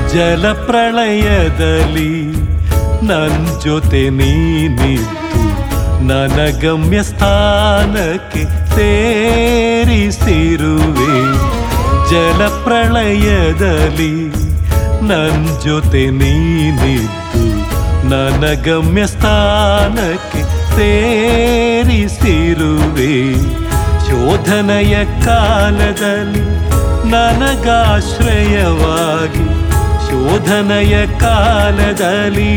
ಜಲಪ್ರಳಯದಲ್ಲಿ ನನ್ ಜೊತೆ ನೀನಿದ್ದು ನನ್ನ ಗಮ್ಯ ಸ್ಥಾನಕ್ಕೆ ಸೇರಿಸಿರುವೆ ಜಲಪ್ರಳಯದಲ್ಲಿ ನನ್ ಜೊತೆ ನೀನಿದ್ದು ನನ್ನ ಗಮ್ಯ ಸ್ಥಾನಕ್ಕೆ ಸೇರಿಸಿರುವೆ ಶೋಧನೆಯ ಕಾಲದಲ್ಲಿ ನನಗಾಶ್ರಯವಾಗಿ ಶೋಧನೆಯ ಕಾಲದಲ್ಲಿ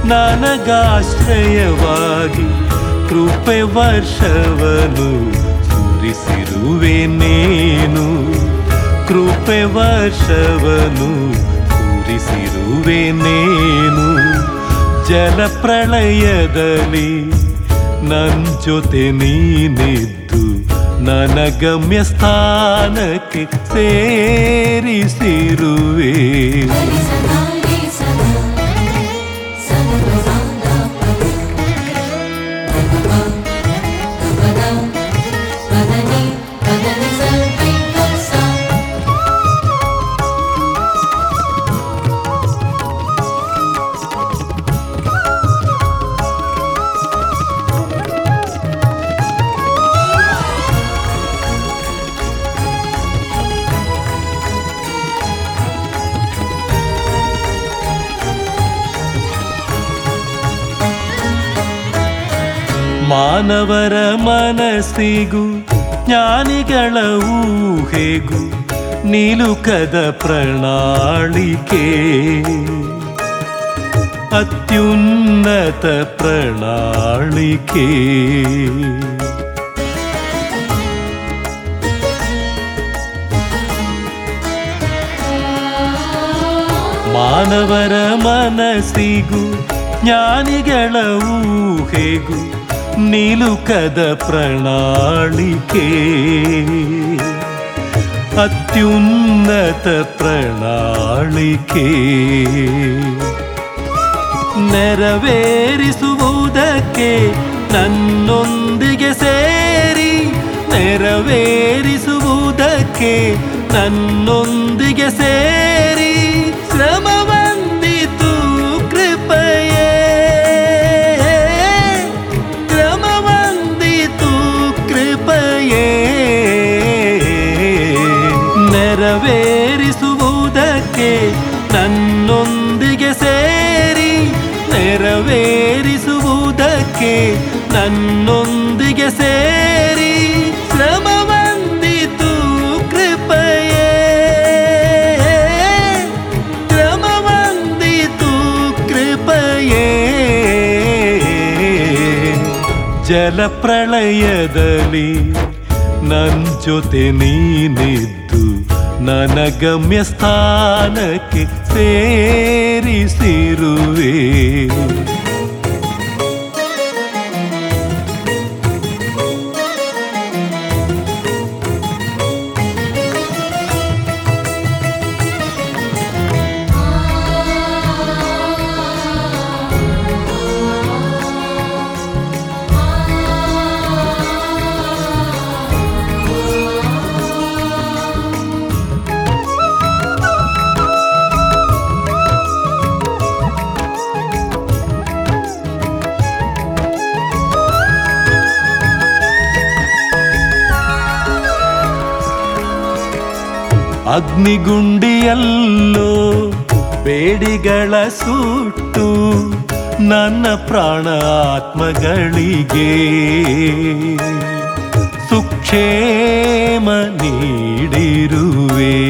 ನನಗಾಶ್ರಯವಾಗಿ ಕೃಪೆ ವರ್ಷವನು ಸುರಿಸಿರುವೆ ನೇನು ಕೃಪೆ ವರ್ಷವನು ಸುರಿಸಿರುವೆ ನೇನು ಜಲಪ್ರಳಯದಲ್ಲಿ ನನ್ ಜೊತೆ ನೀನಿದ್ದು ನನ್ನ ಗಮ್ಯ ಸ್ಥಾನಕ್ಕೆ ಸೇರಿಸಿರುವೆ ಮಾನವರ ಮನಸ್ಸಿಗೂ ಜ್ಞಾನಿಗಳ ಊಹೆಗೂ ನಿಲುಕದ ಪ್ರಣಾಳಿಕೆ ಅತ್ಯುನ್ನತ ಪ್ರಣಾಳಿಕೆ ಮಾನವರ ಮನಸ್ಸಿಗೂ ಜ್ಞಾನಿಗಳ ಊಹೆಗೂ ನಿಲುಕದ ಪ್ರಣಾಳಿಕೆ ಅತ್ಯುನ್ನತ ಪ್ರಣಾಳಿಕೆ ನೆರವೇರಿಸುವುದಕ್ಕೆ ನನ್ನೊಂದಿಗೆ ಸೇರಿ ನೆರವೇರಿಸುವುದಕ್ಕೆ ನನ್ನೊಂದಿಗೆ ಸೇರಿ ಶ್ರಮ ಬಂದಿತು ಕೃಪಯೇ ಶ್ರಮ ಬಂದಿತು ಕೃಪಯೇ ನೆರವೇರಿಸುವುದಕ್ಕೆ ನನ್ನೊಂದಿಗೆ ಸೇರಿ ನೆರವೇರಿಸುವುದಕ್ಕೆ ನನ್ನೊಂದಿಗೆ ಸೇರಿ ಶ್ರಮ ಬಂದಿತು ಕೃಪಯೇ ಶ್ರಮ ಬಂದಿತು ಕೃಪಯೇ ಜಲಪ್ರಳಯದಲ್ಲಿ ನನ್ ಜೊತೆ ನೀನಿದ್ದು ನನ್ನ ಗಮ್ಯ ಸ್ಥಾನಕ್ಕೆ ಸೇರಿಸಿರುವೆ ಅಗ್ನಿಗುಂಡಿಯಲ್ಲೋ ಬೇಡಿಗಳ ಸುಟ್ಟು ನನ್ನ ಪ್ರಾಣ ಆತ್ಮಗಳಿಗೆ ಸುಕ್ಷೇಮ ನೀಡಿರುವೆ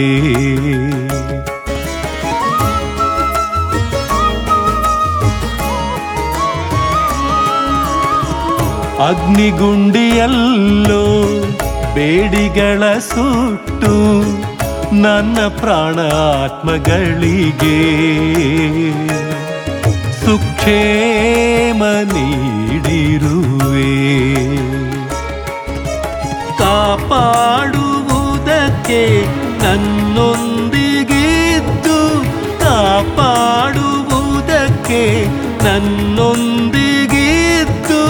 ಅಗ್ನಿಗುಂಡಿಯಲ್ಲೋ ಬೇಡಿಗಳ ಸುಟ್ಟು ನನ್ನ ಪ್ರಾಣ ಆತ್ಮಗಳಿಗೆ ಸುಕ್ಷೇಮ ನೀಡಿರುವೆ ಕಾಪಾಡುವುದಕ್ಕೆ ನನ್ನೊಂದಿಗಿದ್ದು ಕಾಪಾಡುವುದಕ್ಕೆ ನನ್ನೊಂದಿಗಿದ್ದು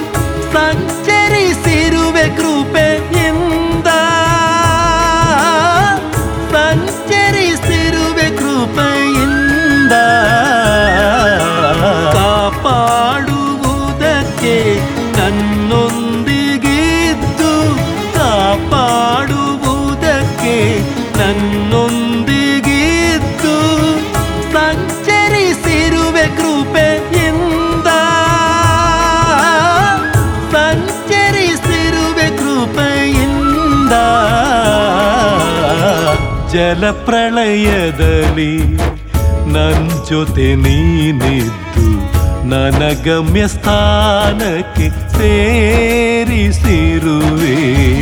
ಸಂಚರಿಸಿರುವೆ ಕೃಪೆಯಿಂದ ಸಂಚರಿಸಿರುವೆ ಕೃಪೆಯಿಂದ ನನ್ನೊಂದಿಗಿದ್ದು ಸಂಚರಿಸಿರುವೆ ಕೃಪೆಯಿಂದ ಸಂಚರಿಸಿರುವೆ ಕೃಪೆಯಿಂದ ಜಲಪ್ರಳಯದಲ್ಲಿ ನನ್ ಜೊತೆ ನೀನಿದ್ದು ನನ್ನ ಗಮ್ಯ ಸ್ಥಾನಕ್ಕೆ ಸೇರಿಸಿರುವೆ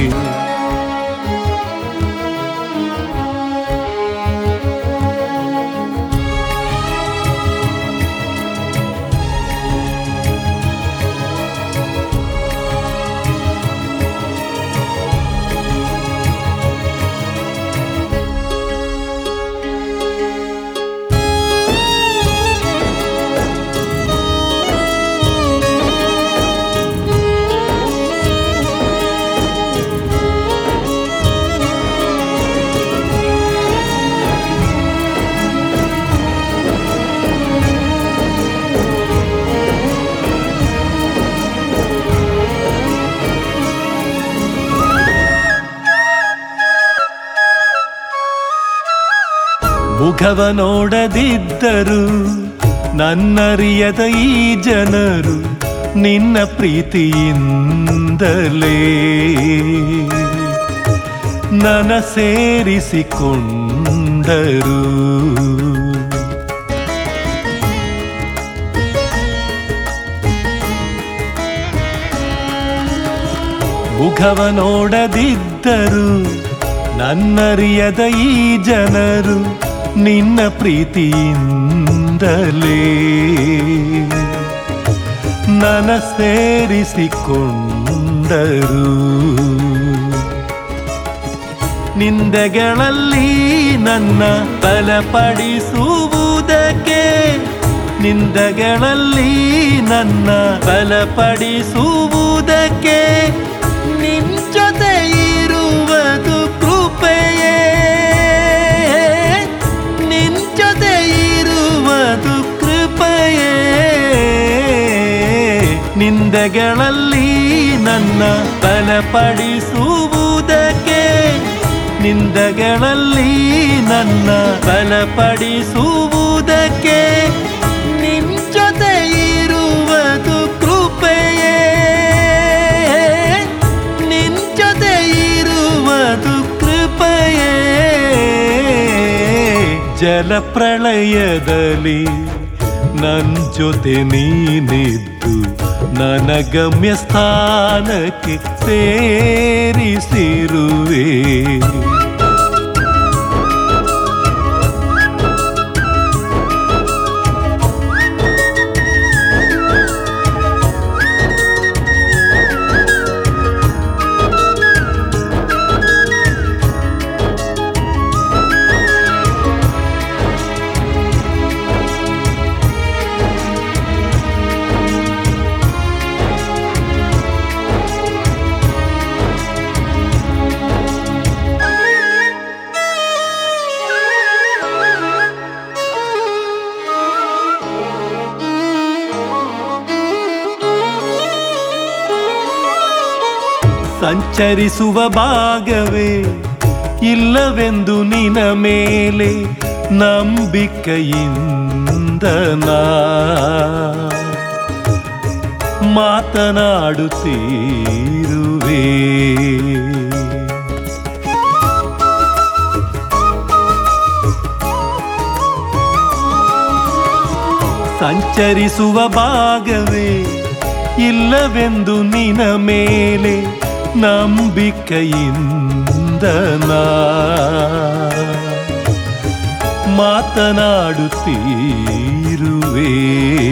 ಮುಖವ ನೋಡದಿದ್ದರು ನನ್ನರಿಯದ ಈ ಜನರು ನಿನ್ನ ಪ್ರೀತಿಯಿಂದಲೇ ನನ ಸೇರಿಸಿಕೊಂಡರು ಮುಖವ ನೋಡದಿದ್ದರು ನನ್ನರಿಯದ ಈ ಜನರು ನಿನ್ನ ಪ್ರೀತಿಯಿಂದಲೇ ನನ ಸೇರಿಸಿಕೊಂಡರು ನಿಂದೆಗಳಲ್ಲಿ ನನ್ನ ಬಲಪಡಿಸುವುದಕ್ಕೆ ನಿಂದೆಗಳಲ್ಲಿ ನನ್ನ ಬಲಪಡಿಸುವುದಕ್ಕೆ ನಿನ್ ಜೊತೆ ಇರುವುದು ಕೃಪೆಯೇ ನಿನ್ ಜೊತೆ ಇರುವುದು ಕೃಪೆಯೇ ನಿಂದೆಗಳಲ್ಲಿ ನನ್ನ ಬಲಪಡಿಸುವುದಕ್ಕೆ ನಿಂದೆಗಳಲ್ಲಿ ನನ್ನ ಬಲಪಡಿಸುವುದಕ್ಕೆ ನಿನ್ ಜೊತೆ ಇರುವುದು ಕೃಪೆಯೇ ನಿನ್ ಜೊತೆ ಇರುವುದು ಕೃಪೆಯೇ ಜಲಪ್ರಳಯದಲ್ಲಿ ನನ್ ಜೊತೆ ನೀನಿದ್ದು ನನ್ನ ಗಮ್ಯ ಸ್ಥಾನಕ್ಕೆ ಸೇರಿಸಿರುವೆ ಸಂಚರಿಸುವ ಭಾಗವೇ ಇಲ್ಲವೆಂದು ನಿನ ಮೇಲೆ ನಂಬಿಕೆಯಿಂದ ನಾ ಮಾತನಾಡುತ್ತೀರುವೆ ಸಂಚರಿಸುವ ಭಾಗವೇ ಇಲ್ಲವೆಂದು ನಿನ ಮೇಲೆ ನಂಬಿಕೆಯಿಂದ ನಾ ಮಾತನಾಡುತ್ತೀರುವೆ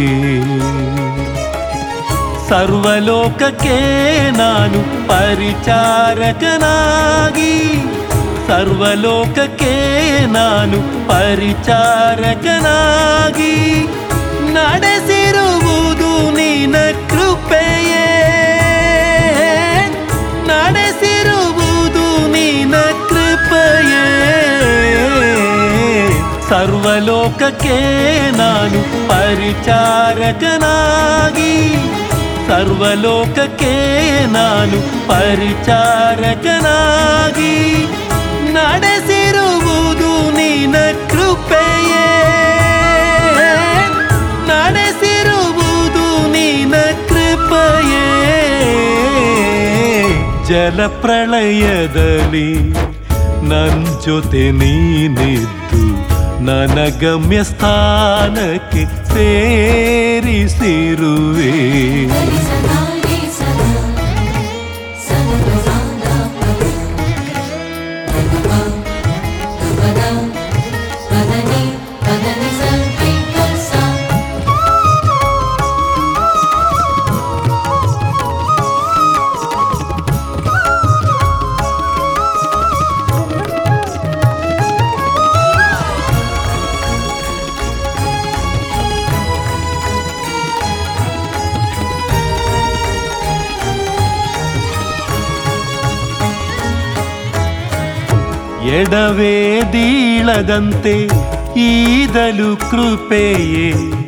ಸರ್ವಲೋಕಕ್ಕೆ ನಾನು ಪರಿಚಾರಕನಾಗಿ ಸರ್ವಲೋಕಕ್ಕೆ ನಾನು ಪರಿಚಾರಕನಾಗಿ ನಡೆಸಿರುವುದು ನಿನ ಕೃಪೆಯೇ ನಡೆಸಿರುವುದು ನಿನ ಕೃಪೆಯೇ ಸರ್ವಲೋಕಕ್ಕೆ ನಾನು ಪರಿಚಾರಕನಾಗಿ ಸರ್ವಲೋಕಕ್ಕೆ ನಾನು ಪರಿಚಾರಕನಾಗಿ ನಡೆಸಿರುವ ಜಲಪ್ರಳಯದಲ್ಲಿ ನನ್ ಜೊತೆ ನೀನಿದ್ದು ನನ್ನ ಗಮ್ಯ ಸ್ಥಾನಕ್ಕೆ ಸೇರಿಸಿರುವೆ ಎಡವೇದೀಳದಂತೆ ಈದಲು ಕೃಪೆಯೇ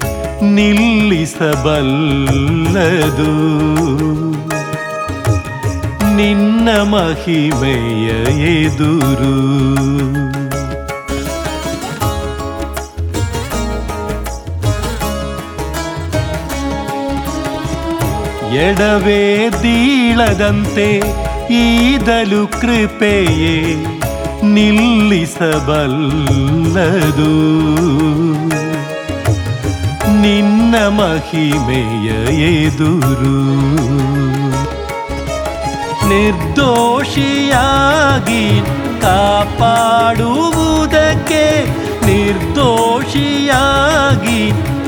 ನಿಲ್ಲಿಸಬಲ್ಲದು ನಿನ್ನ ಮಹಿಮೆಯ ಎದುರು ಎಡವೇದೀಳದಂತೆ ಈದಲು ಕೃಪೆಯೇ ನಿಲ್ಲಿಸಬಲ್ಲದು ನಿನ್ನ ಮಹಿಮೆಯ ಎದುರು ನಿರ್ದೋಷಿಯಾಗಿ ಕಾಪಾಡುವುದಕ್ಕೆ ನಿರ್ದೋಷಿಯಾಗಿ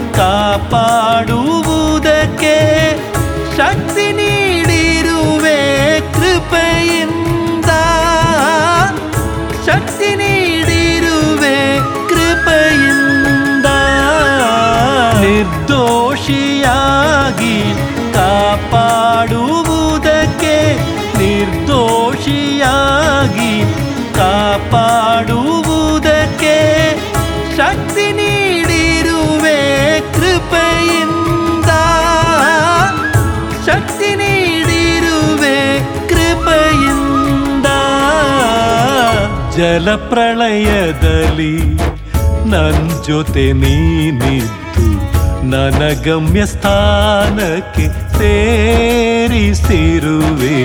ಕಾಪಾಡುವುದಕ್ಕೆ ಶಕ್ತಿ ನೀಡಿರುವೆ ಕೃಪೆಯಿಂದ ಶಕ್ತಿ ನೀಡಿರುವೆ ಕೃಪೆಯಿಂದ ನಿರ್ದೋಷಿಯಾಗಿ ಕಾಪಾಡುವುದಕ್ಕೆ ನಿರ್ದೋಷಿಯಾಗಿ ಕಾಪಾಡುವುದಕ್ಕೆ ಶಕ್ತಿ ನೀಡಿರುವೆ ಕೃಪೆಯಿಂದ ಶಕ್ತಿ ನೀಡಿರುವೆ ಕೃಪೆಯಿಂದ ಜಲಪ್ರಳಯದಲ್ಲಿ ನನ್ ಜೊತೆ ನೀನಿದ್ದು ನನ್ನ ಗಮ್ಯ ಸ್ಥಾನಕ್ಕೆ ಸೇರಿಸಿರುವೆ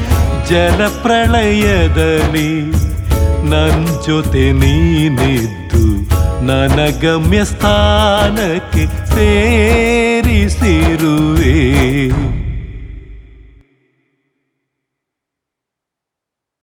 ಜಲಪ್ರಳಯದಲ್ಲಿ ನನ್ ಜೊತೆ ನೀನಿದ್ದು ನನ್ನ ಗಮ್ಯ ಸ್ಥಾನಕ್ಕೆ ಸೇರಿಸಿರುವೆ